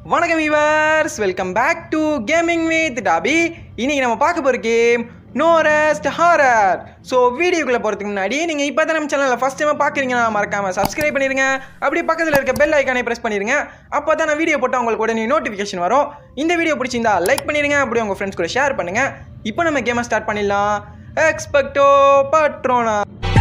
வணக்கம் viewers welcome back to gaming with Tabby இன்னைக்கு நம்ம பார்க்க போகிற கேம் நோரஸ்ட் ஹாரர் ஸோ வீடியோக்குள்ளே போகிறதுக்கு முன்னாடி நீங்கள் இப்போ தான் நம்ம சேனலில் ஃபஸ்ட் டைம் பார்க்குறீங்கன்னா மறக்காமல் சப்ஸ்கிரைப் பண்ணிடுங்க அப்படியே பக்கத்தில் இருக்க பெல் ஐக்கானை ப்ரெஸ் பண்ணிடுங்க அப்போ தான் நான் வீடியோ போட்டால் உங்களுக்கு உடனே நோட்டிஃபிகேஷன் வரும் இந்த வீடியோ பிடிச்சிருந்தா லைக் பண்ணிடுங்க அப்படியே உங்கள் ஃப்ரெண்ட்ஸ் கூட ஷேர் பண்ணுங்கள் இப்போ நம்ம கேமை ஸ்டார்ட் பண்ணிடலாம் expecto patronum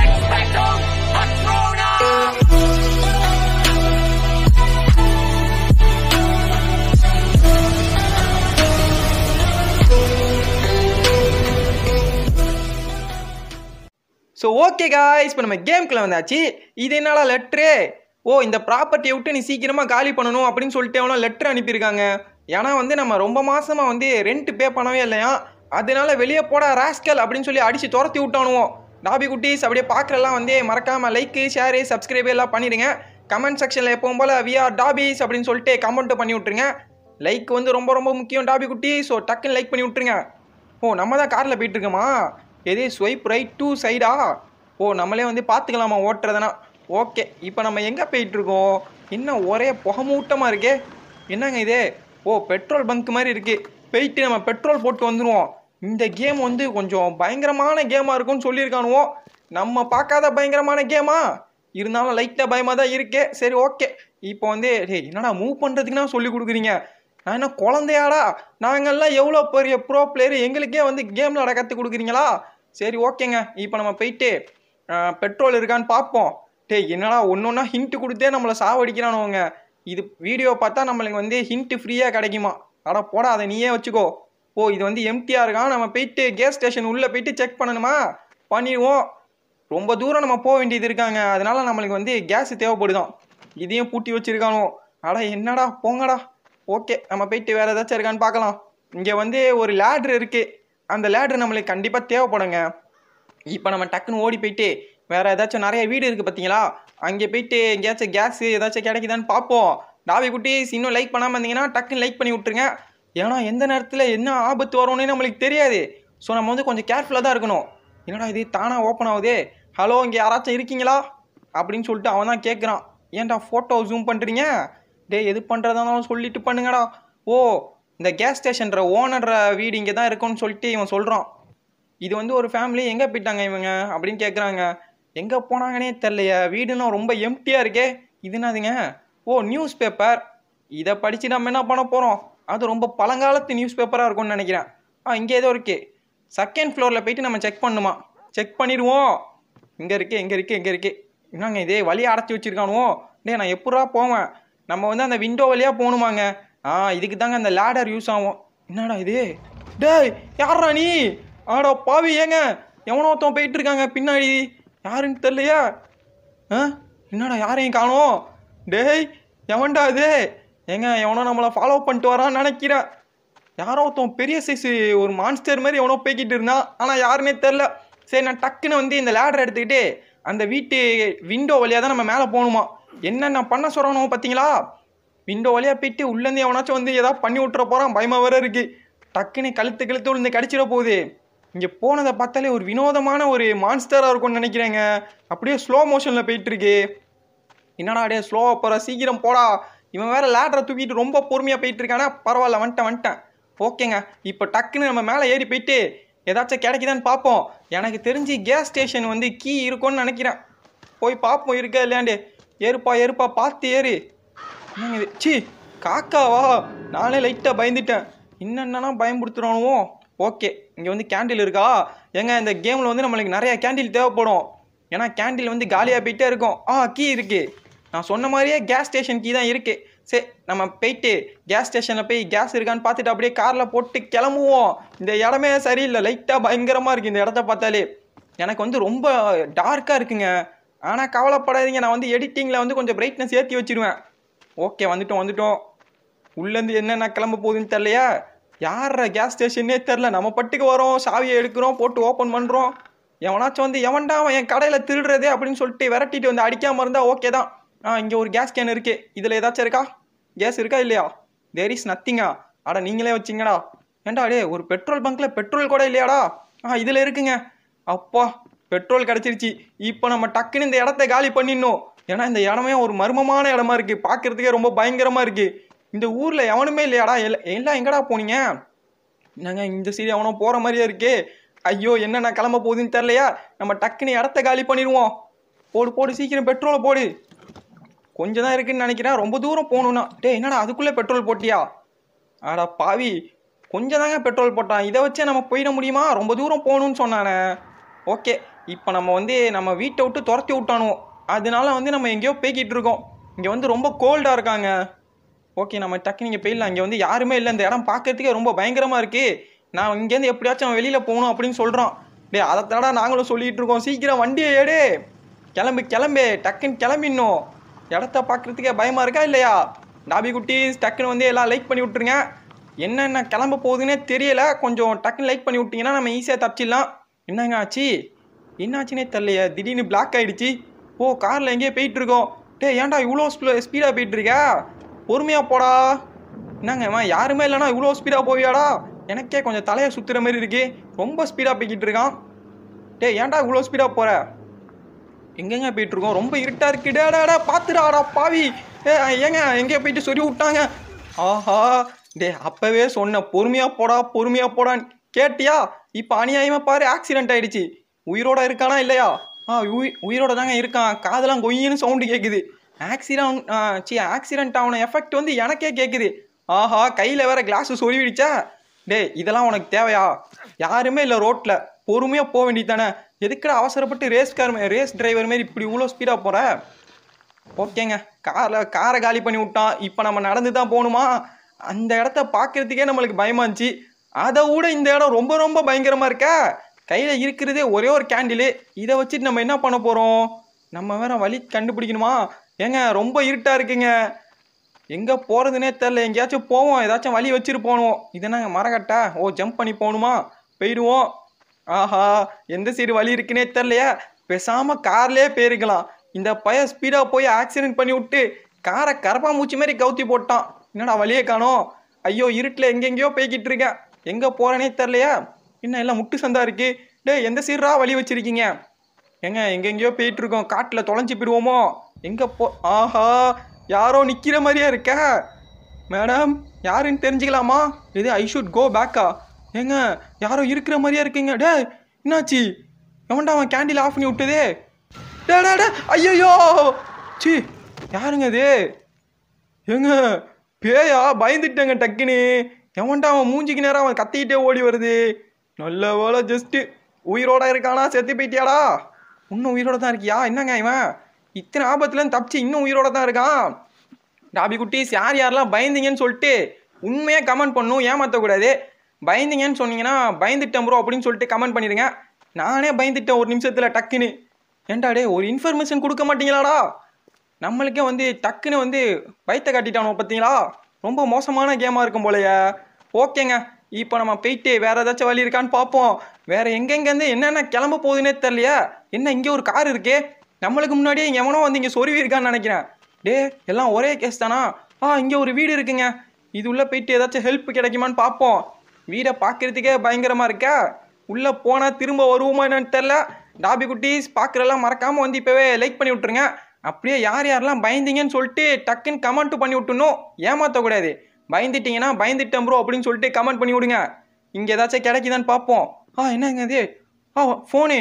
so okay guys இப்போ நம்ம கேம்குள்ளே வந்தாச்சு இது என்னடா லெட்ரு ஓ இந்த ப்ராப்பர்ட்டியை விட்டு நீ சீக்கிரமாக காலி பண்ணணும் அப்படின்னு சொல்லிட்டு எவனோ லெட்ரு அனுப்பியிருக்காங்க ஏன்னா வந்து நம்ம ரொம்ப மாசமாக வந்து ரெண்ட் பே பண்ணவே இல்லையா அதனால வெளியே போட ராஸ்கல் அப்படின்னு சொல்லி அடித்து துரத்தி விட்டானுவோம் டாபி குட்டீஸ் அப்படியே பார்க்குறலாம் வந்து மறக்காமல் லைக்கு ஷேரு சப்ஸ்கிரைப் எல்லாம் பண்ணிடுங்க கமெண்ட் செக்ஷனில் எப்பவும் போல் வி ஆர் டாபிஸ் அப்படின்னு சொல்லிட்டு கமெண்ட்டு பண்ணி விட்ருங்க லைக் வந்து ரொம்ப ரொம்ப முக்கியம் டாபி குட்டி ஸோ டக்குன்னு லைக் பண்ணி விட்ருங்க ஓ நம்ம தான் காரில் போயிட்டு இருக்கோமா எதே ஸ்வைப் ரைட் டூ சைடா ஓ நம்மளே வந்து பார்த்துக்கலாமா ஓட்டுறதுனா ஓகே இப்போ நம்ம எங்கே போயிட்டுருக்கோம் என்ன ஒரே புகமூட்டமாக இருக்கே என்னங்க இது ஓ பெட்ரோல் பங்க் மாதிரி இருக்கு போயிட்டு நம்ம பெட்ரோல் போட்டு வந்துடுவோம் இந்த கேம் வந்து கொஞ்சம் பயங்கரமான கேமாக இருக்கும்னு சொல்லியிருக்கானுவோ நம்ம பார்க்காத பயங்கரமான கேமா இருந்தாலும் லைட்டாக பயமாக தான் இருக்கே சரி ஓகே இப்போ வந்து டேய் என்னடா மூவ் பண்ணுறதுக்குன்னா சொல்லி கொடுக்குறீங்க நான் என்ன குழந்தையாடா நாங்கள்லாம் எவ்வளோ பெரிய ப்ரோ பிளேயர் எங்களுக்கே வந்து கேம் விளாட கற்றுக் கொடுக்குறீங்களா சரி ஓகேங்க இப்போ நம்ம போயிட்டு பெட்ரோல் இருக்கான்னு பார்ப்போம் டேய் என்னடா ஒன்று ஒன்றா ஹிண்ட்டு கொடுத்தே நம்மளை சாவடிக்கிறானுவங்க இது வீடியோ பார்த்தா நம்மளுக்கு வந்து ஹிண்ட்டு ஃப்ரீயாக கிடைக்குமா அட போடா அதை நீயே வச்சுக்கோ ஓ இது வந்து எம்டிஆர் இருக்கான் நம்ம போயிட்டு கேஸ் ஸ்டேஷன் உள்ளே போயிட்டு செக் பண்ணணுமா பண்ணிடுவோம் ரொம்ப தூரம் நம்ம போக வேண்டியது இருக்காங்க அதனால நம்மளுக்கு வந்து கேஸ் தேவைப்படுதான் இதையும் பூட்டி வச்சிருக்கானோ அட என்னடா போங்கடா ஓகே நம்ம போயிட்டு வேறு ஏதாச்சும் இருக்கான்னு பார்க்கலாம் இங்கே வந்து ஒரு லேட்ரு இருக்குது அந்த லேட்ரு நம்மளுக்கு கண்டிப்பாக தேவைப்படுங்க இப்போ நம்ம டக்குன்னு ஓடி போயிட்டு வேறு ஏதாச்சும் நிறைய வீடு இருக்குது பார்த்தீங்களா அங்கே போயிட்டு எங்கேயாச்சும் கேஸு ஏதாச்சும் கிடைக்குதான்னு பார்ப்போம் டாவி குட்டீஸ் இன்னும் லைக் பண்ணாமல் இருந்தீங்கன்னா டக்குன்னு லைக் பண்ணி விட்ருங்க ஏன்னா எந்த நேரத்தில் என்ன ஆபத்து வரும்னு நம்மளுக்கு தெரியாது ஸோ நம்ம வந்து கொஞ்சம் கேர்ஃபுல்லாக தான் இருக்கணும் என்னடா இது தானாக ஓப்பன் ஆகுது ஹலோ இங்கே யாராச்சும் இருக்கீங்களா அப்படின்னு சொல்லிட்டு அவன் தான் கேட்குறான் ஏன்டா ஃபோட்டோ ஜூம் பண்ணுறீங்க டேய் எது பண்ணுறதா இருந்தாலும் சொல்லிட்டு பண்ணுங்கடா ஓ இந்த கேஸ் ஸ்டேஷன்ற ஓனர்ற வீடு இங்கே தான் இருக்குன்னு சொல்லிட்டு இவன் சொல்கிறான் இது வந்து ஒரு ஃபேமிலி எங்கே போயிட்டாங்க இவங்க அப்படின்னு கேட்குறாங்க எங்கே போனாங்கன்னே தெரிலையே வீடுனா ரொம்ப எம்டியாக இருக்கே இது என்னதுங்க ஓ நியூஸ் பேப்பர் இதை படித்து நம்ம என்ன பண்ண போகிறோம் அது ரொம்ப பழங்காலத்து நியூஸ் பேப்பராக இருக்கும்னு நினைக்கிறேன் ஆ இங்கே ஏதோ இருக்கு செகண்ட் ஃப்ளோரில் போயிட்டு நம்ம செக் பண்ணுமா செக் பண்ணிடுவோம் இங்கே இருக்கு எங்கே இருக்கு எங்கே இருக்கு என்னங்க இதே வழியை அடைச்சி வச்சிருக்கானுவோ டேய் நான் எப்படா போவேன் நம்ம வந்து அந்த விண்டோ வழியாக போகணுமாங்க ஆ இதுக்கு தாங்க அந்த லேடர் யூஸ் ஆகும் என்னடா இது டேய் யாரா நீ ஆடா பாவி ஏங்க எவனோ ஒருத்தன் போயிட்டு இருக்காங்க பின்னாடி யாருன்னு தெரியலையா ஆ என்னடா யாரையும் காணோம் டேய் எவன்டா இது ஏங்க எவனோ நம்மளை ஃபாலோ பண்ணிட்டு வரான்னு நினைக்கிறேன் யாரோ ஒருத்தன் பெரிய சைஸ் ஒரு மான்ஸ்டர் மாதிரி எவனோ போய்கிட்டு இருந்தான் ஆனால் யாருன்னே தெரில சரி நான் டக்குன்னு வந்து இந்த லேடர் எடுத்துக்கிட்டு அந்த வீட்டு விண்டோ வழியாக தான் நம்ம மேலே போகணுமா என்னென்ன பண்ண சொல்கிறானோ பார்த்தீங்களா விண்டோ வழியாக போயிட்டு உள்ளேருந்து எவனாச்சும் வந்து ஏதாவது பண்ணி விட்டுற போகிறான் பயமாக வேற இருக்கு டக்குன்னு கழுத்து கழுத்து விழுந்து கடிச்சிட போகுது இங்கே போனதை பார்த்தாலே ஒரு வினோதமான ஒரு மான்ஸ்டராக இருக்கும்னு நினைக்கிறேங்க அப்படியே ஸ்லோ மோஷனில் போயிட்டு இருக்கு என்னடா டே ஸ்லோவாக போகிற சீக்கிரம் போடா இவன் வேற லேடரை தூக்கிட்டு ரொம்ப பொறுமையாக போயிட்டு இருக்கானா பரவாயில்ல வந்துட்டேன் வந்துட்டேன் ஓகேங்க இப்போ டக்குன்னு நம்ம மேலே ஏறி போயிட்டு ஏதாச்சும் கிடைக்குதான்னு பார்ப்போம் எனக்கு தெரிஞ்சு கேஸ் ஸ்டேஷன் வந்து கீ இருக்கும்னு நினைக்கிறேன் போய் பார்ப்போம் இருக்கா இல்லையாண்டு ஏறுப்பா ஏறுப்பா பார்த்து ஏறு என்னங்க இது சி காக்காவா நானே லைட்டாக பயந்துட்டேன் என்னென்னா பயன்படுத்துகிறானுவோ ஓகே இங்கே வந்து கேண்டில் இருக்கா ஏங்க இந்த கேமில் வந்து நம்மளுக்கு நிறைய கேண்டில் தேவைப்படும் ஏன்னா கேண்டில் வந்து காலியாக போயிட்டே இருக்கும் ஆ கீ இருக்குது நான் சொன்ன மாதிரியே கேஸ் ஸ்டேஷன் கீ தான் இருக்குது சரி நம்ம போயிட்டு கேஸ் ஸ்டேஷனில் போய் கேஸ் இருக்கான்னு பார்த்துட்டு அப்படியே காரில் போட்டு கிளம்புவோம் இந்த இடமே சரியில்லை லைட்டாக பயங்கரமாக இருக்குது இந்த இடத்த பார்த்தாலே எனக்கு வந்து ரொம்ப டார்க்காக இருக்குங்க ஆனால் கவலைப்படாதீங்க நான் வந்து எடிட்டிங்கில் வந்து கொஞ்சம் பிரைட்னஸ் ஏற்றி வச்சிருவேன் ஓகே வந்துட்டோம் வந்துட்டோம் உள்ளேருந்து என்னென்ன கிளம்ப போகுதுன்னு தெரிலையா யார கேஸ் ஸ்டேஷன்னே தெரில நம்ம பட்டுக்கு வரோம் சாவியை எடுக்கிறோம் போட்டு ஓப்பன் பண்ணுறோம் எவனாச்சும் வந்து எவன்டா அவன் என் கடையில் திருடுறதே அப்படின்னு சொல்லிட்டு விரட்டிட்டு வந்து அடிக்காமல் இருந்தால் ஓகே தான் ஆ இங்கே ஒரு கேஸ் கேன் இருக்குது இதில் ஏதாச்சும் இருக்கா கேஸ் இருக்கா இல்லையா தேர் இஸ் நத்திங்கா அட நீங்களே வச்சிங்கடா ஏன்டா டே ஒரு பெட்ரோல் பங்க்கில் பெட்ரோல் கூட இல்லையாடா ஆ இதில் இருக்குங்க அப்பா பெட்ரோல் கிடச்சிருச்சு இப்போ நம்ம டக்குன்னு இந்த இடத்த காலி பண்ணிடணும் ஏன்னா இந்த இடமே ஒரு மர்மமான இடமா இருக்கு பார்க்கறதுக்கே ரொம்ப பயங்கரமா இருக்கு இந்த ஊரில் எவனுமே இல்லையாடா எல்ல- எல்லாம் எங்கடா போனீங்க என்னங்க இந்த சைடு எவனோ போகிற மாதிரியே இருக்கே ஐயோ என்னென்ன கிளம்ப போகுதுன்னு தெரிலையா நம்ம டக்குன்னு இடத்த காலி பண்ணிடுவோம் போடு போடு சீக்கிரம் பெட்ரோலை போடு கொஞ்சம் தான் இருக்குன்னு நினைக்கிறேன் ரொம்ப தூரம் போகணும்னா டேய் என்னடா அதுக்குள்ளே பெட்ரோல் போட்டியா ஆடா பாவி கொஞ்சம் தாங்க பெட்ரோல் போட்டான் இதை வச்சே நம்ம போயிட முடியுமா ரொம்ப தூரம் போகணும்னு சொன்னானே ஓகே இப்போ நம்ம வந்து நம்ம வீட்டை விட்டு துரத்தி விட்டானுவோம் அதனால வந்து நம்ம எங்கேயோ போய்கிட்டு இருக்கோம் இங்கே வந்து ரொம்ப கோல்டாக இருக்காங்க ஓகே நம்ம டக்குனு இங்கே போயிடலாம் இங்கே வந்து யாருமே இல்லை இந்த இடம் பார்க்கறதுக்கே ரொம்ப பயங்கரமாக இருக்கு நான் இங்கேருந்து எப்படியாச்சும் வெளியில் போகணும் அப்படின்னு சொல்கிறோம் டேய் அதை தடா நாங்களும் சொல்லிட்டு இருக்கோம் சீக்கிரம் வண்டியை ஏடு கிளம்பு கிளம்பு டக்குன்னு கிளம்பிடணும் இடத்த பார்க்கறதுக்கே பயமாக இருக்கா இல்லையா டாபி குட்டி டக்குன்னு வந்து எல்லாம் லைக் பண்ணி விட்ருங்க என்னென்ன கிளம்ப போகுதுன்னே தெரியல கொஞ்சம் டக்குன்னு லைக் பண்ணி விட்டீங்கன்னா நம்ம ஈஸியாக தப்பிச்சிடலாம் என்னங்க ஆச்சு என்னாச்சுன்னே தெரியலையே திடீர்னு பிளாக் ஆயிடுச்சு ஓ காரில் எங்கேயோ போயிட்டு இருக்கோம் டேய் ஏன்டா இவ்வளோ ஸ்பீடாக போயிட்டு இருக்க பொறுமையாக போடா என்னங்க இவன் யாருமே இல்லைனா இவ்வளோ ஸ்பீடாக போவியாடா எனக்கே கொஞ்சம் தலையை சுற்றுற மாதிரி இருக்கு ரொம்ப ஸ்பீடாக போய்கிட்டு இருக்கான் டேய் ஏன்டா இவ்வளோ ஸ்பீடாக போகிற எங்கெங்க போயிட்டு இருக்கோம் ரொம்ப இருட்டா இருக்கு டேடாடா பாத்துடாடா பாவி ஏ ஏங்க எங்கே போயிட்டு சொல்லி விட்டாங்க ஆஹா டே அப்பவே சொன்ன பொறுமையா போடா பொறுமையா போடான்னு கேட்டியா இப்போ அநியாயமா பாரு ஆக்சிடென்ட் ஆயிடுச்சு உயிரோட இருக்கானா இல்லையா ஆ உயி- உயிரோட தாங்க இருக்கான் காதெல்லாம் கொய்யின்னு சவுண்டு கேட்குது ஆக்சிடென்ட் சி ஆக்சிடென்ட் ஆன எஃபெக்ட் வந்து எனக்கே கேட்குது ஆஹா கையில் வேற கிளாஸ் சொருவிடுச்சா டேய் இதெல்லாம் உனக்கு தேவையா யாருமே இல்லை ரோட்டில் பொறுமையாக போக வேண்டியது தானே எதுக்குடா அவசரப்பட்டு ரேஸ் கார் ரேஸ் டிரைவர் மாரி இப்படி இவ்வளோ ஸ்பீடாக போகிற ஓகேங்க காரில் காரை காலி பண்ணி விட்டான் இப்போ நம்ம நடந்து தான் போகணுமா அந்த இடத்த பார்க்கறதுக்கே நம்மளுக்கு பயமா இருந்துச்சு அதை விட இந்த இடம் ரொம்ப ரொம்ப பயங்கரமாக இருக்கா கையில் இருக்கிறதே ஒரே ஒரு கேண்டிலு இதை வச்சுட்டு நம்ம என்ன பண்ண போகிறோம் நம்ம வேற வழி கண்டுபிடிக்கணுமா ஏங்க ரொம்ப இருட்டாக இருக்குங்க எங்கே போகிறதுனே தெரில எங்கேயாச்சும் போவோம் ஏதாச்சும் வழி வச்சுட்டு போகணும் இது என்னங்க மரக்கட்டை ஓ ஜம்ப் பண்ணி போகணுமா போயிடுவோம் ஆஹா எந்த சைடு வழி இருக்குன்னே தெரிலையே பேசாமல் கார்லேயே போயிருக்கலாம் இந்த பையன் ஸ்பீடாக போய் ஆக்சிடென்ட் பண்ணி விட்டு காரை கரப்பாம்பூச்சி மாதிரி கவுத்தி போட்டான் என்னடா வழியே காணோம் ஐயோ இருட்டில் எங்கெங்கேயோ போய்கிட்டு இருக்கேன் எங்கே போகிறேனே தெரிலையா என்ன எல்லாம் முட்டு சந்தா இருக்கு டேய் எந்த சீரா வழி வச்சிருக்கீங்க ஏங்க எங்கெங்கேயோ போயிட்டு இருக்கோம் காட்டில் தொலைஞ்சு போயிடுவோமோ எங்கே போ ஆஹா யாரோ நிற்கிற மாதிரியே இருக்க மேடம் யாருன்னு தெரிஞ்சுக்கலாமா இது ஐ ஷுட் கோ பேக்கா ஏங்க யாரோ இருக்கிற மாதிரியே இருக்கீங்க டே என்னாச்சு எவன்டா அவன் கேண்டில் ஆஃப் பண்ணி விட்டதே டே டே டே ஐயோ சி யாருங்க இது ஏங்க பேயா பயந்துட்டேங்க டக்குன்னு எவன்டா அவன் மூஞ்சிக்கு நேரம் அவன் கத்திக்கிட்டே ஓடி வருது நல்ல வேலை ஜஸ்ட்டு உயிரோட இருக்கானா செத்து போயிட்டியாடா இன்னும் உயிரோட தான் இருக்கியா என்னங்க இவன் இத்தனை ஆபத்துலேருந்து தப்பிச்சு இன்னும் உயிரோட தான் இருக்கான் டாபி குட்டீஸ் யார் யாரெல்லாம் பயந்தீங்கன்னு சொல்லிட்டு உண்மையாக கமெண்ட் பண்ணும் ஏமாற்றக்கூடாது பயந்தீங்கன்னு சொன்னீங்கன்னா பயந்துட்டேன் ப்ரோ அப்படின்னு சொல்லிட்டு கமெண்ட் பண்ணிடுங்க நானே பயந்துட்டேன் ஒரு நிமிஷத்தில் டக்குன்னு ஏன்டா டேய் ஒரு இன்ஃபர்மேஷன் கொடுக்க மாட்டீங்களாடா நம்மளுக்கே வந்து டக்குன்னு வந்து பயத்தை காட்டிட்டானோ பார்த்தீங்களா ரொம்ப மோசமான கேமாக இருக்கும் போலயே ஓகேங்க இப்போ நம்ம போயிட்டு வேற ஏதாச்சும் வழி இருக்கான்னு பார்ப்போம் வேற எங்கெங்கேருந்து என்னென்ன கிளம்ப போகுதுன்னே தெரியலையா என்ன இங்கே ஒரு கார் இருக்கே நம்மளுக்கு முன்னாடியே இங்கே எவனோ வந்து இங்கே சொருவி இருக்கான்னு நினைக்கிறேன் டே எல்லாம் ஒரே கேஸ் தானா ஆ இங்கே ஒரு வீடு இருக்குங்க இது உள்ளே போயிட்டு ஏதாச்சும் ஹெல்ப் கிடைக்குமான்னு பார்ப்போம் வீடை பார்க்கறதுக்கே பயங்கரமாக இருக்கா உள்ளே போனால் திரும்ப வருவோமா என்னன்னு தெரில டாபி குட்டீஸ் பார்க்குறெல்லாம் மறக்காமல் வந்து இப்போவே லைக் பண்ணி விட்ருங்க அப்படியே யார் யாரெல்லாம் பயந்தீங்கன்னு சொல்லிட்டு டக்குன்னு கமெண்ட் பண்ணி விட்டுணும் ஏமாற்றக்கூடாது பயந்துட்டீங்கன்னா பயந்துட்டேன் ப்ரோ அப்படின்னு சொல்லிட்டு கமெண்ட் பண்ணி விடுங்க இங்கே ஏதாச்சும் கிடைக்குதான்னு பார்ப்போம் ஆ என்னங்க இது ஆ phone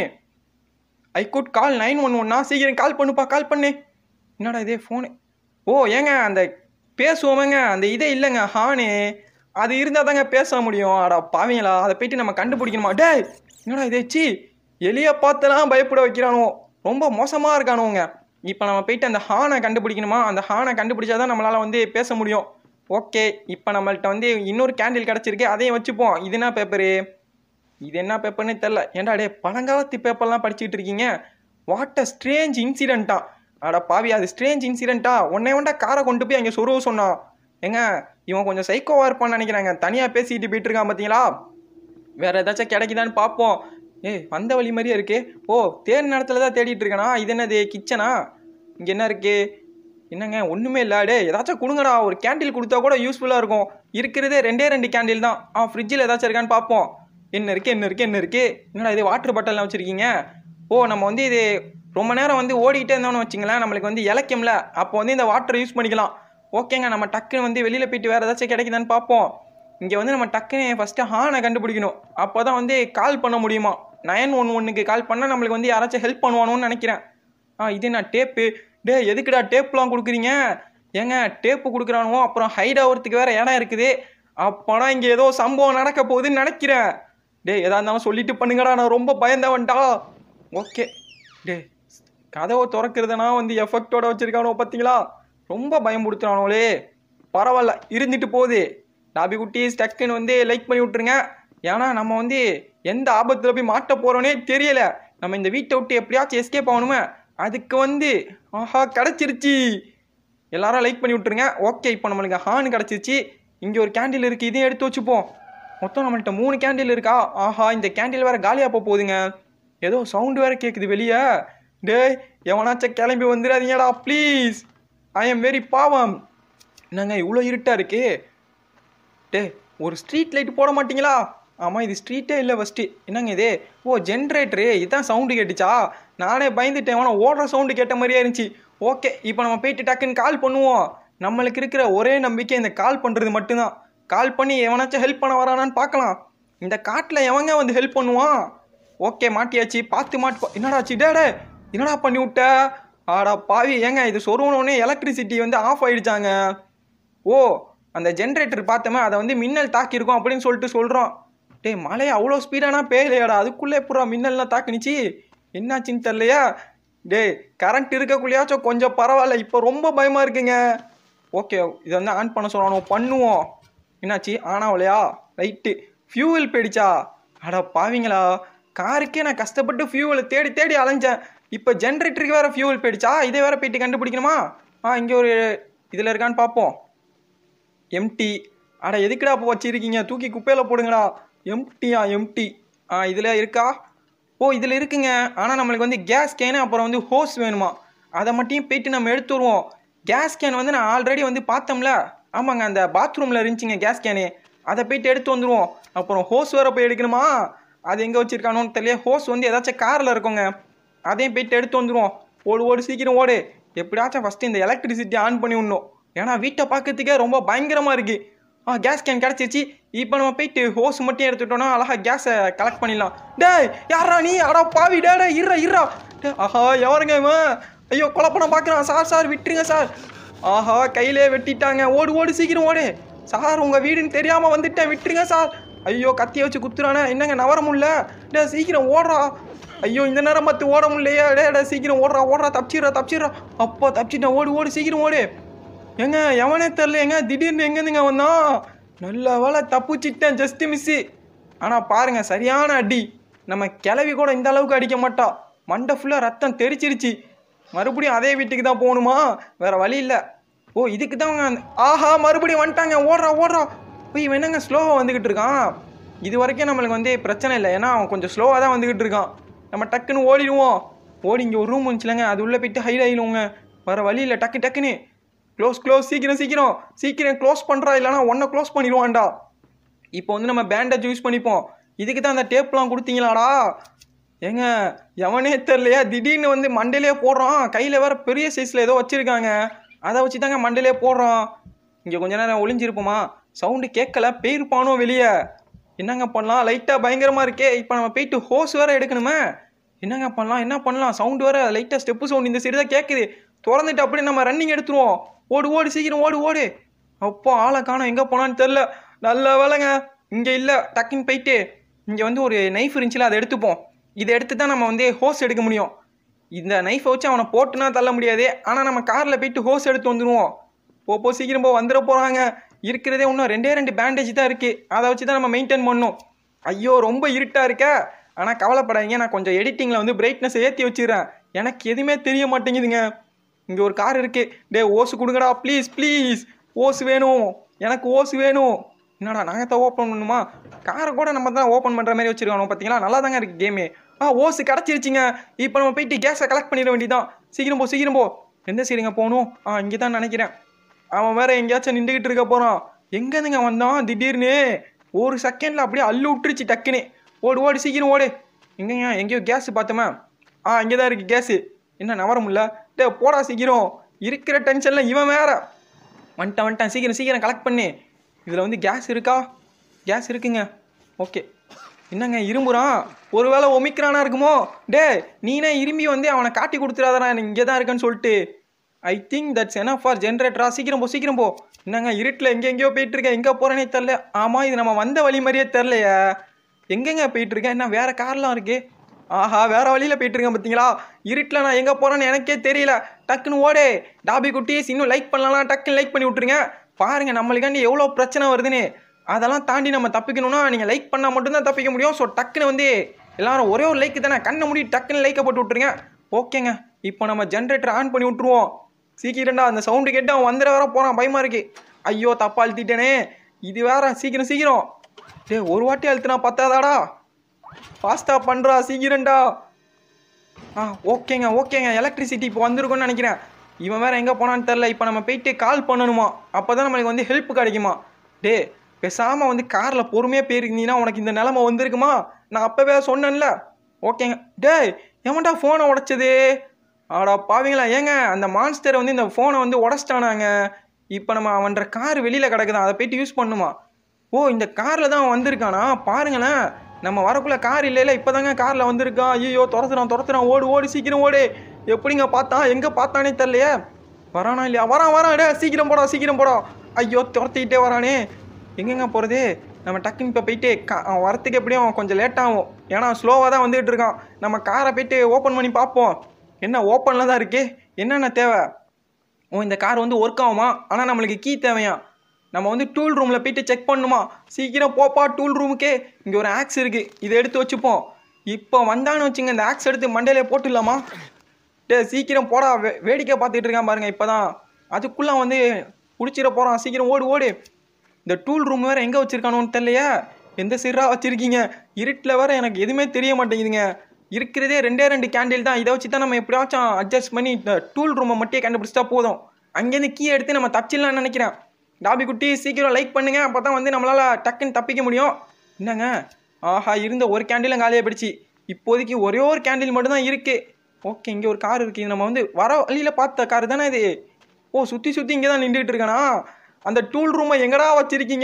I could call nine one ஒன்னா சீக்கிரம் கால் பண்ணுப்பா கால் பண்ணு என்னடா இதே ஃபோனு ஓ ஏங்க அந்த பேசுவோமேங்க அந்த இதே இல்லைங்க ஹானு அது இருந்தால் தாங்க பேச முடியும் அடா பாவீங்களா அதை போயிட்டு நம்ம கண்டுபிடிக்கணுமா டேய் என்னடா இதே சி எலியை பார்த்தெல்லாம் பயப்பட வைக்கிறானோ ரொம்ப மோசமாக இருக்கானுங்க இப்போ நம்ம போயிட்டு அந்த ஹானை கண்டுபிடிக்கணுமா அந்த ஹானை கண்டுபிடிச்சாதான் நம்மளால் வந்து பேச முடியும் ஓகே இப்போ நம்மள்ட்ட வந்து இன்னொரு கேண்டில் கிடச்சிருக்கு அதையும் வச்சுப்போம் இது என்ன பேப்பரு இது என்ன பேப்பர்னே தெரில ஏன்டா டே பழங்காலத்து பேப்பர்லாம் படிச்சுட்டு இருக்கீங்க வாட் அ ஸ்ட்ரேஞ்ச் இன்சிடென்ட்டா அட பாவி அது ஸ்ட்ரேஞ்ச் இன்சிடென்ட்டா உன்னை ஒண்டா காரை கொண்டு போய் அங்கே சொருவ சொன்னான் ஏங்க இவன் கொஞ்சம் சைக்கோவாக இருப்பான்னு நினைக்கிறாங்க தனியாக பேசிக்கிட்டு போயிட்டு இருக்கான் பார்த்தீங்களா வேற ஏதாச்சும் கிடைக்குதான்னு பார்ப்போம் ஏய் வந்த வழி மாதிரியே இருக்கே ஓ தேர் நேரத்தில் தான் தேடிட்டு இருக்கேனா இது என்னது கிச்சனா இங்கே என்ன இருக்கு என்னங்க ஒன்றுமே இல்லை டே ஏதாச்சும் கொடுங்கடா ஒரு கேண்டில் கொடுத்தா கூட யூஸ்ஃபுல்லாக இருக்கும் இருக்கிறதே ரெண்டே ரெண்டு கேண்டில் தான் ஆ ஃப்ரிட்ஜில் ஏதாச்சும் இருக்கான்னு பார்ப்போம் என்ன இருக்கு என்ன இருக்கு என்ன இருக்கு என்னடா இது வாட்டர் பாட்டில்லாம் வச்சுருக்கீங்க ஓ நம்ம வந்து இது ரொம்ப நேரம் வந்து ஓடிக்கிட்டே இருந்தோம்னு வச்சுங்களேன் நம்மளுக்கு வந்து இலக்கியம்ல அப்போ வந்து இந்த வாட்டர் யூஸ் பண்ணிக்கலாம் ஓகேங்க நம்ம டக்குன்னு வந்து வெளியில் போயிட்டு வேறு ஏதாச்சும் கிடைக்குதான்னு பார்ப்போம் இங்கே வந்து நம்ம டக்குன்னு ஃபஸ்ட்டு ஹானை கண்டுபிடிக்கணும் அப்போ தான் வந்து கால் பண்ண முடியுமா நயன் ஒன் ஒன்னுக்கு கால் பண்ணால் நம்மளுக்கு வந்து யாராச்சும் ஹெல்ப் பண்ணுவானோன்னு நினைக்கிறேன் ஆ இது நான் டேப்பு டே எதுக்குடா டேப்லாம் கொடுக்குறீங்க ஏங்க டேப்பு கொடுக்குறானுவோ அப்புறம் ஹைட் ஆகிறதுக்கு வேறு இடம் இருக்குது அப்போனா இங்கே ஏதோ சம்பவம் நடக்க போகுதுன்னு நினைக்கிறேன் டே எதா இருந்தாலும் சொல்லிட்டு பண்ணுங்கடா நான் ரொம்ப பயந்தவன்டா ஓகே டே கதவை திறக்கிறதுனா வந்து எஃபெக்டோட வச்சிருக்கானோ பார்த்தீங்களா ரொம்ப பயமுடுத்துறானோலே பரவாயில்ல இருந்துட்டு போகுது டாபி குட்டீஸ் டக்குன்னு வந்து லைக் பண்ணி விட்ருங்க ஏன்னா நம்ம வந்து எந்த ஆபத்தில் போய் மாட்ட போகிறோன்னே தெரியல நம்ம இந்த வீட்டை விட்டு எப்படியாச்சும் எஸ்கேப் ஆகணுமே அதுக்கு வந்து ஆஹா கிடச்சிருச்சு எல்லாரும் லைக் பண்ணி விட்ருங்க ஓகே இப்போ நம்மளுக்கு ஹான் கிடச்சிருச்சு இங்கே ஒரு கேண்டில் இருக்குது இதையும் எடுத்து வச்சுப்போம் மொத்தம் நம்மள்ட்ட மூணு கேண்டில் இருக்கா ஆஹா இந்த கேண்டில் வேறு காலியாக போக போகுதுங்க ஏதோ சவுண்டு வேறு கேட்குது வெளியே டேய் எவனாச்சும் கிளம்பி வந்துடாதீங்கடா ப்ளீஸ் ஐ எம் வெரி பாவம் என்னங்க இவ்வளோ இருட்டாக இருக்கு டே ஒரு ஸ்ட்ரீட் லைட் போட மாட்டீங்களா ஆமாம் இது ஸ்ட்ரீட்டே இல்லை ஃபஸ்ட்டு என்னங்க இது ஓ ஜென்ரேட்டரு இதான் சவுண்டு கேட்டுச்சா நானே பயந்துட்டேன் ஆனால் ஓடுற சவுண்டு கேட்ட மாதிரியே இருந்துச்சு ஓகே இப்போ நம்ம போயிட்டு டக்குன்னு கால் பண்ணுவோம் நம்மளுக்கு இருக்கிற ஒரே நம்பிக்கை இந்த கால் பண்ணுறது மட்டும்தான் கால் பண்ணி எவனாச்சும் ஹெல்ப் பண்ண வரானான்னு பார்க்கலாம் இந்த காட்டில் எவங்க வந்து ஹெல்ப் பண்ணுவான் ஓகே மாட்டியாச்சு பார்த்து மாட்டு என்னடாச்சு டேடே என்னடா பண்ணி விட்ட ஆடா பாவி ஏங்க இது சொருவனோடனே எலக்ட்ரிசிட்டி வந்து ஆஃப் ஆயிடுச்சாங்க ஓ அந்த ஜென்ரேட்டர் பார்த்தோமே அதை வந்து மின்னல் தாக்கியிருக்கோம் அப்படின்னு சொல்லிட்டு சொல்கிறோம் டேய் மழை அவ்வளோ ஸ்பீடானா பேயலையாடா அதுக்குள்ளே பூரா மின்னல்லாம் தாக்குனுச்சு என்னாச்சுன்னு தெரிலையா டேய் கரண்ட் இருக்கக்குள்ளேயாச்சும் கொஞ்சம் பரவாயில்ல இப்போ ரொம்ப பயமாக இருக்குங்க ஓகே இதை வந்து ஆன் பண்ண சொல்லணும் பண்ணுவோம் என்னாச்சு ஆனாவலையா ரைட்டு ஃபியூவல் போயிடுச்சா அட பாவிங்களா காருக்கே நான் கஷ்டப்பட்டு ஃபியூவலை தேடி தேடி அலைஞ்சேன் இப்போ ஜென்ரேட்டருக்கு வேறு ஃபியூவல் போயிடுச்சா இதை வேற போயிட்டு கண்டுபிடிக்கணுமா ஆ இங்கே ஒரு இதில் இருக்கான்னு பார்ப்போம் எம்டி அட எதுக்குடா இப்போ வச்சிருக்கீங்க தூக்கி குப்பையில் போடுங்கடா எம்டியா எம்டி ஆ இதில் இருக்கா ஓ இதில் இருக்குங்க ஆனால் நம்மளுக்கு வந்து கேஸ் கேனு அப்புறம் வந்து ஹோஸ் வேணுமா அதை மட்டும் போயிட்டு நம்ம எடுத்து வருவோம் கேஸ் கேன் வந்து நான் ஆல்ரெடி வந்து பார்த்தோம்ல ஆமாங்க அந்த பாத்ரூமில் இருந்துச்சுங்க கேஸ் கேனு அதை போயிட்டு எடுத்து வந்துடுவோம் அப்புறம் ஹோஸ் வேறு போய் எடுக்கணுமா அது எங்கே வச்சுருக்கானோன்னு தெரியல ஹோஸ் வந்து ஏதாச்சும் காரில் இருக்குங்க அதையும் போயிட்டு எடுத்து வந்துடுவோம் ஓடு ஓடு சீக்கிரம் ஓடு எப்படியாச்சும் ஃபஸ்ட்டு இந்த எலக்ட்ரிசிட்டி ஆன் பண்ணி விடணும் ஏன்னா வீட்டை பார்க்கறதுக்கே ரொம்ப பயங்கரமாக இருக்குது ஆ கேஸ் கேன் கிடச்சிருச்சு இப்போ நம்ம போயிட்டு ஹோஸ் மட்டும் எடுத்துட்டோம்னா அழகா கேஸை கலெக்ட் பண்ணிடலாம் டேய் யாரா நீ அடா பாவி டே டே இருறா இருறா டேய், ஆஹா எவருங்க இவன் ஐயோ கொலப்படம் பார்க்குறான் சார் சார் விட்டுருங்க சார் ஆஹா கையிலே வெட்டிட்டாங்க ஓடு ஓடு சீக்கிரம் ஓடு சார் உங்கள் வீடுன்னு தெரியாமல் வந்துட்டேன் விட்டுருங்க சார் ஐயோ கத்தியை வச்சு குத்துறானே என்னங்க நவர முடியல டே சீக்கிரம் ஓடுறா ஐயோ இந்த நேரம் பார்த்து ஓட முடியலையே டே டே சீக்கிரம் ஓடுறா ஓடுறா தப்பிச்சிடுறா தப்பிச்சிடுறா அப்பா தப்பிச்சிட்டேன் ஓடு ஓடு சீக்கிரம் ஓடு ஏங்க எவனே தெரில ஏங்க திடீர்னு எங்கேருந்துங்க வந்தான் நல்ல வேலை தப்புச்சிட்டேன் ஜஸ்ட் மிஸ்ஸு ஆனால் பாருங்க சரியான அடி நம்ம கிளவி கூட இந்த அளவுக்கு அடிக்க மாட்டா மண்டை ஃபுல்லாக ரத்தம் தெரிச்சிருச்சு மறுபடியும் அதே வீட்டுக்கு தான் போகணுமா வேற வழி இல்லை ஓ இதுக்கு தான் அவங்க அந்த- ஆஹா மறுபடியும் வந்துட்டாங்க ஓடுறா ஓடுறா போய் இவன் என்னங்க ஸ்லோவாக வந்துக்கிட்டு இருக்கான் இது வரைக்கும் நம்மளுக்கு வந்து பிரச்சனை இல்லை ஏன்னா அவன் கொஞ்சம் ஸ்லோவாக தான் வந்துக்கிட்டு இருக்கான் நம்ம டக்குன்னு ஓடிடுவோம் ஓடி இங்கே ஒரு ரூம் வந்துச்சுலங்க அது உள்ளே போயிட்டு ஹைட் ஆகிடுவோங்க வேறு வழி இல்லை டக்கு டக்குன்னு க்ளோஸ் க்ளோஸ் சீக்கிரம் சீக்கிரம் சீக்கிரம் க்ளோஸ் பண்ணுறா இல்லைனா ஒன்றை க்ளோஸ் பண்ணிடுவான்டா இப்போ வந்து நம்ம பேண்டேஜ் யூஸ் பண்ணிப்போம் இதுக்கு தான் அந்த டேப்லாம் கொடுத்தீங்களாடா ஏங்க எவனே தெரிலையா திடீர்னு வந்து மண்டையிலே போடுறான் கையில் வேற பெரிய சைஸில் ஏதோ வச்சுருக்காங்க அதை வச்சு தாங்க மண்டையிலே போடுறான் இங்கே கொஞ்ச நேரம் ஒளிஞ்சிருப்போமா சவுண்டு கேட்கல போயிருப்பானோ வெளியே என்னங்க பண்ணலாம் லைட்டாக பயங்கரமாக இருக்கே இப்போ நம்ம போயிட்டு ஹோஸ் வேற எடுக்கணுமே என்னங்க பண்ணலாம் என்ன பண்ணலாம் சவுண்டு வேற லைட்டாக ஸ்டெப்பு சவுண்ட் இந்த சைடு தான் கேட்குது திறந்துட்டு அப்படியே நம்ம ரன்னிங் எடுத்துருவோம் ஓடு ஓடு சீக்கிரம் ஓடு ஓடு அப்போ ஆளை காணோம் எங்கே போனான்னு தெரில நல்ல வேலைங்க இங்கே இல்லை டக்குன்னு போயிட்டு இங்கே வந்து ஒரு நைஃப் இருந்துச்சுல அதை எடுத்துப்போம் இதை எடுத்து தான் நம்ம வந்து ஹோஸ் எடுக்க முடியும் இந்த நைஃபை வச்சு அவனை போட்டுனா தள்ள முடியாது ஆனால் நம்ம காரில் போயிட்டு ஹோஸ் எடுத்து வந்துடுவோம் போ போ சீக்கிரம் போ வந்துட போகிறாங்க இருக்கிறதே இன்னும் ரெண்டே ரெண்டு பேண்டேஜ் தான் இருக்குது அதை வச்சு தான் நம்ம மெயின்டைன் பண்ணணும் ஐயோ ரொம்ப இருட்டாக இருக்க ஆனால் கவலைப்படாதீங்க நான் கொஞ்சம் எடிட்டிங்கில் வந்து பிரைட்னஸ் ஏற்றி வச்சிடுறேன் எனக்கு எதுவுமே தெரிய மாட்டேங்குதுங்க இங்கே ஒரு கார் இருக்கு டே ஓசு கொடுங்கடா ப்ளீஸ் ப்ளீஸ் ஓசு வேணும் எனக்கு ஓசு வேணும் என்னடா நாங்கள் தான் ஓப்பன் பண்ணுமா காரை கூட நம்ம தான் ஓப்பன் பண்ணுற மாதிரி வச்சிருக்கோம் பார்த்தீங்களா நல்லா தாங்க இருக்குது கேமு ஆ ஓசு கிடச்சிருச்சிங்க இப்போ நம்ம போயிட்டு கேஸை கலெக்ட் பண்ணிட வேண்டியதான் சீக்கிரம் போ சீக்கிரம் போ எந்த சைடுங்க போகணும் ஆ இங்கே தான் நினைக்கிறேன் அவன் வேற எங்கேயாச்சும் நின்றுக்கிட்டு இருக்க போகிறான் எங்கேருந்துங்க வந்தான் திடீர்னு ஒரு செகண்டில் அப்படியே அள்ளு விட்டுருச்சு டக்குன்னு ஓடு ஓடு சீக்கிரம் ஓடு எங்கேங்க எங்கேயோ கேஸ் பார்த்தோமா ஆ இங்கே தான் இருக்குது கேஸு என்ன நவர முடியல டே போடா சீக்கிரம் இருக்கிற டென்ஷனில் இவன் வேற வந்துட்டேன் வந்துட்டேன் சீக்கிரம் சீக்கிரம் கலெக்ட் பண்ணு இதில் வந்து கேஸ் இருக்கா கேஸ் இருக்குங்க ஓகே என்னங்க இரும்புறான் ஒருவேளை ஒமிக்கிறானா இருக்குமோ டே நீனே இரும்பி வந்து அவனை காட்டி கொடுத்துறாதடா எனக்கு இங்கே தான் இருக்கேன்னு சொல்லிட்டு ஐ திங்க் தட்ஸ் என்ன ஃபார் ஜென்ரேட்டரா சீக்கிரம் போ சீக்கிரம் போ என்னங்க இருட்டில் எங்கே எங்கேயோ போயிட்டு இருக்கேன் எங்கே போகிறேனே தெரில ஆமாம் இது நம்ம வந்த வழி மாதிரியே தெரிலையே எங்கெங்க போயிட்டு இருக்கேன் என்ன வேற கார்லாம் இருக்கு ஆஹா வேற வழியில் போயிட்டு இருக்கேன் பார்த்தீங்களா இருட்டில் நான் எங்கே போகிறேன்னு எனக்கே தெரியல டக்குன்னு ஓடே டாபி குட்டீஸ் இன்னும் லைக் பண்ணலாம் டக்குன்னு லைக் பண்ணி விட்ருங்க பாருங்க நம்மளுக்காண்டி எவ்வளோ பிரச்சனை வருதுன்னு அதெல்லாம் தாண்டி நம்ம தப்பிக்கணும்னா நீங்கள் லைக் பண்ணால் மட்டும்தான் தப்பிக்க முடியும் ஸோ டக்குன்னு வந்து எல்லாரும் ஒரே ஒரு லைக் தானே கண்ணை மூடி டக்குன்னு லைக்கை போட்டு விட்ருங்க ஓகேங்க இப்போ நம்ம ஜென்ரேட்டர் ஆன் பண்ணி விட்ருவோம் சீக்கிரம்டா அந்த சவுண்டு கேட்டு அவன் வந்துட வர போகிறான் பயமா இருக்கு ஐயோ தப்பா அழுத்திட்டேனே இது வேற சீக்கிரம் சீக்கிரம் டேய் ஒரு வாட்டி அழுத்தினா பத்தாதாடா ஃபாஸ்ட்டாக பண்ணுறா சீக்கிரம்டா ஆ ஓகேங்க ஓகேங்க எலக்ட்ரிசிட்டி இப்போ வந்திருக்கும்னு நினைக்கிறேன் இவன் வேற எங்கே போனான்னு தெரில இப்போ நம்ம போயிட்டு கால் பண்ணணுமா அப்போ தான் நம்மளுக்கு வந்து ஹெல்ப் கிடைக்குமா டே பேசாமல் வந்து காரில் பொறுமையாக போயிருந்தீங்கன்னா உனக்கு இந்த நிலமை வந்திருக்குமா நான் அப்போவே சொன்னேன்ல ஓகேங்க டேய் எவன்டா ஃபோனை உடைச்சது ஆடா பாவீங்களா ஏங்க அந்த மான்ஸ்டர் வந்து இந்த ஃபோனை வந்து உடச்சிட்டானாங்க இப்போ நம்ம அவன்ற கார் வெளியில் கிடக்குதான் அதை போயிட்டு யூஸ் பண்ணுமா ஓ இந்த காரில் தான் அவன் வந்திருக்கானா பாருங்களேன் நம்ம வரக்குள்ள கார் இல்லைல்ல இப்போ தாங்க காரில் வந்திருக்கான் ஐயோ துரத்துறான் துரத்துறான் ஓடு ஓடு சீக்கிரம் ஓடு எப்படிங்க பார்த்தான் எங்கே பார்த்தானே தெரிலையே வரானா இல்லையா வரான் வரான் டே சீக்கிரம் போடா சீக்கிரம் போடா ஐயோ துரத்திக்கிட்டே வரானே எங்கெங்க போகிறது நம்ம டக்குன்னு இப்போ போயிட்டு கா அவன் வரத்துக்கு எப்படியும் அவன் கொஞ்சம் லேட் ஆகும் ஏன்னா ஸ்லோவாக தான் வந்துகிட்டு இருக்கான் நம்ம காரை போயிட்டு ஓப்பன் பண்ணி பார்ப்போம் என்ன ஓப்பனில் தான் இருக்கு என்னென்ன தேவை ஓ இந்த கார் வந்து ஒர்க் ஆகுமா ஆனால் நம்மளுக்கு கீ தேவையா நம்ம வந்து டூல் ரூமில் போயிட்டு செக் பண்ணுமா சீக்கிரம் போப்பா டூல் ரூமுக்கே இங்கே ஒரு ஆக்ஸ் இருக்குது இதை எடுத்து வச்சுப்போம் இப்போ வந்தான்னு வச்சுங்க இந்த ஆக்ஸ் எடுத்து மண்டையிலே போட்டுடலாமா டே சீக்கிரம் போடா வே வேடிக்கை பார்த்துட்டு இருக்கான் பாருங்க இப்போ தான் அதுக்குள்ளே வந்து பிடிச்சிட போகிறான் சீக்கிரம் ஓடு ஓடு இந்த டூல் ரூம் வேறு எங்கே வச்சுருக்கானோன்னு தெரியலையே எந்த சிறா வச்சுருக்கீங்க இருட்டில் வேறு எனக்கு எதுவுமே தெரிய மாட்டேங்குதுங்க இருக்கிறதே ரெண்டே ரெண்டு கேண்டில் தான் இதை வச்சு தான் நம்ம எப்படியாச்சும் அட்ஜஸ்ட் பண்ணி இந்த டூல் ரூமை மட்டும் கண்டுபிடிச்சிட்டா போதும் அங்கேருந்து கீ எடுத்து நம்ம தப்பிச்சிடலாம்னு நினைக்கிறேன் டாபி குட்டி சீக்கிரம் லைக் பண்ணுங்க அப்போ தான் வந்து நம்மளால் டக்குன்னு தப்பிக்க முடியும் என்னங்க ஆஹா இருந்த ஒரு கேண்டிலும் காலியாக போயிடுச்சு இப்போதைக்கு ஒரே ஒரு கேண்டில் மட்டும்தான் இருக்கு ஓகே இங்கே ஒரு கார் இருக்குது இது நம்ம வந்து வர வழியில் பார்த்த கார் தானே இது ஓ சுற்றி சுற்றி இங்கே தான் நின்றுட்டு இருக்கானா அந்த டூல் ரூமை எங்கடா வச்சிருக்கீங்க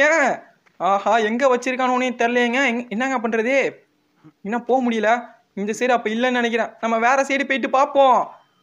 ஆஹா எங்கே வச்சிருக்கானோனே தெரிலையேங்க எங்க என்னங்க பண்ணுறது இன்னும் போக முடியல இந்த சைடு அப்போ இல்லைன்னு நினைக்கிறேன் நம்ம வேற சைடு போயிட்டு பார்ப்போம்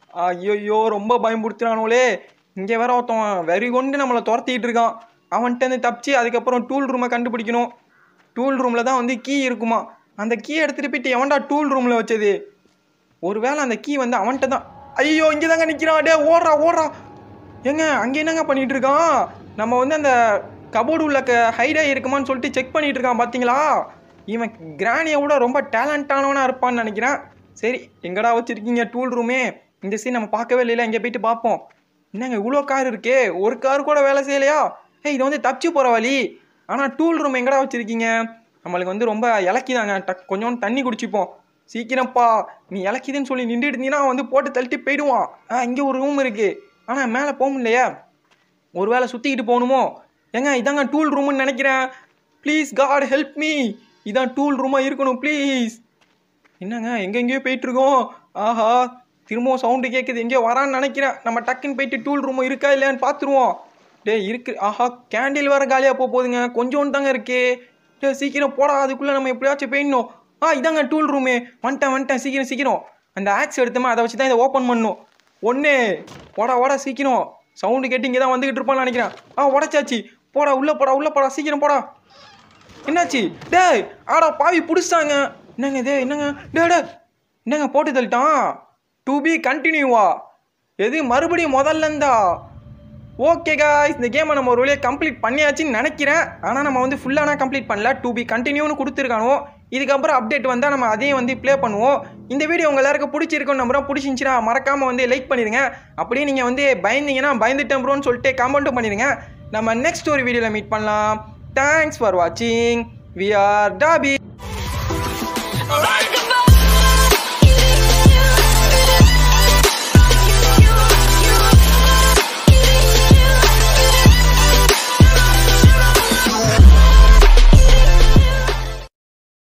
ஐயோ ரொம்ப பயம்படுத்துறானோலே இங்கே வேற ஒருத்தன் வெறி கொண்டு நம்மளை துரத்திட்டு இருக்கான் அவன்கிட்ட இருந்து தப்பிச்சு அதுக்கப்புறம் டூல் ரூமை கண்டுபிடிக்கணும் டூல் ரூமில் தான் வந்து கீ இருக்குமா அந்த கீ எடுத்துகிட்டு போயிட்டு எவன்டா டூல் ரூமில் வச்சது ஒருவேளை அந்த கீ வந்து அவன்கிட்ட தான் ஐயோ இங்கே தாங்க நிற்கிறான் டே ஓடுறா ஓடுறா ஏங்க அங்கே என்னங்க பண்ணிட்டு இருக்கான் நம்ம வந்து அந்த கபோர்டு உள்ள க ஹைடாக இருக்குமான்னு சொல்லிட்டு செக் பண்ணிட்டு இருக்கான் பார்த்தீங்களா இவன் கிராணியை விட ரொம்ப டேலண்டானவனா இருப்பான்னு நினைக்கிறேன் சரி எங்கடா வச்சிருக்கீங்க டூல் ரூமே இந்த சீன் நம்ம பார்க்கவே இல்லைல்ல இங்கே போயிட்டு பார்ப்போம் என்னங்க இவ்வளோ கார் இருக்கே ஒரு கார் கூட வேலை செய்யலையா ஏய் இது வந்து தப்பிச்சு போகிற வழி ஆனால் டூல் ரூம் எங்கடா வச்சிருக்கீங்க நம்மளுக்கு வந்து ரொம்ப இலக்கிதாங்க டக் கொஞ்சோண்டு தண்ணி குடிச்சுப்போம் சீக்கிரம்ப்பா நீ இலக்கிதுன்னு சொல்லி நின்றுட்டு இருந்தீங்கன்னா அவன் வந்து போட்டு தள்ளிட்டு போயிடுவான் ஆ இங்கே ஒரு ரூம் இருக்கு ஆனால் மேலே போக முடியலையா ஒருவேளை சுற்றிக்கிட்டு போகணுமோ ஏங்க இதாங்க டூல் ரூம்னு நினைக்கிறேன் ப்ளீஸ் காட் ஹெல்ப் மீ இதான் டூல் ரூமாக இருக்கணும் ப்ளீஸ் என்னங்க எங்கெங்கேயோ போயிட்டு இருக்கோம் ஆஹா திரும்பவும் சவுண்டு கேட்குது எங்கேயோ வரான்னு நினைக்கிறேன் நம்ம டக்குன்னு போயிட்டு டூல் ரூம் இருக்கா இல்லையான்னு பார்த்துருவோம் டேய் இருக்கு ஆஹா கேண்டில் வேற காலியாக போக போகுதுங்க கொஞ்சோண்டு தாங்க இருக்கு டே சீக்கிரம் போடா அதுக்குள்ளே நம்ம எப்படியாச்சும் போயிடணும் ஆ இதாங்க டூல் ரூமு வந்துட்டேன் வந்துட்டேன் சீக்கிரம் சீக்கிரம் அந்த ஆக்ஸ் எடுத்தோமா அதை வச்சு தான் இதை ஓப்பன் பண்ணணும் ஒன்று போடா ஓடா சீக்கிரம் சவுண்டு கேட்டு இங்கே தான் வந்துக்கிட்டு இருப்பான்னு நினைக்கிறேன் ஆ உடச்சாச்சு போடா உள்ளே போடா உள்ளே போடா சீக்கிரம் போடா என்னாச்சு டேய் ஆடா பாவி பிடிச்சாங்க என்னங்க இது என்னங்க டே டே என்னங்க போட்டு தள்ளிட்டான் டு பி கண்டினியூவா எது மறுபடியும் முதல்ல இருந்தா ஓகே காய்ஸ் இந்த கேமை நம்ம ஒரு வழியாக கம்ப்ளீட் பண்ணியாச்சுன்னு நினைக்கிறேன் ஆனால் நம்ம வந்து ஃபுல்லானா கம்ப்ளீட் பண்ணல டு பி கண்டினியூன்னு கொடுத்துருக்கானோ இதுக்கப்புறம் அப்டேட் வந்தால் நம்ம அதையும் வந்து ப்ளே பண்ணுவோம் இந்த வீடியோ உங்கள் எல்லாருக்கும் பிடிச்சிருக்கும் நம்புறோம் பிடிச்சிருந்துச்சின்னா மறக்காமல் வந்து லைக் பண்ணிடுங்க அப்படியே நீங்கள் வந்து பயந்தீங்கன்னா பயந்துட்டேன் ப்ரோன்னு சொல்லிட்டு கமெண்ட்டும் பண்ணிடுங்க நம்ம நெக்ஸ்ட் ஒரு வீடியோவில் மீட் பண்ணலாம் தேங்க்ஸ் ஃபார் வாட்சிங் வி ஆர் டாபி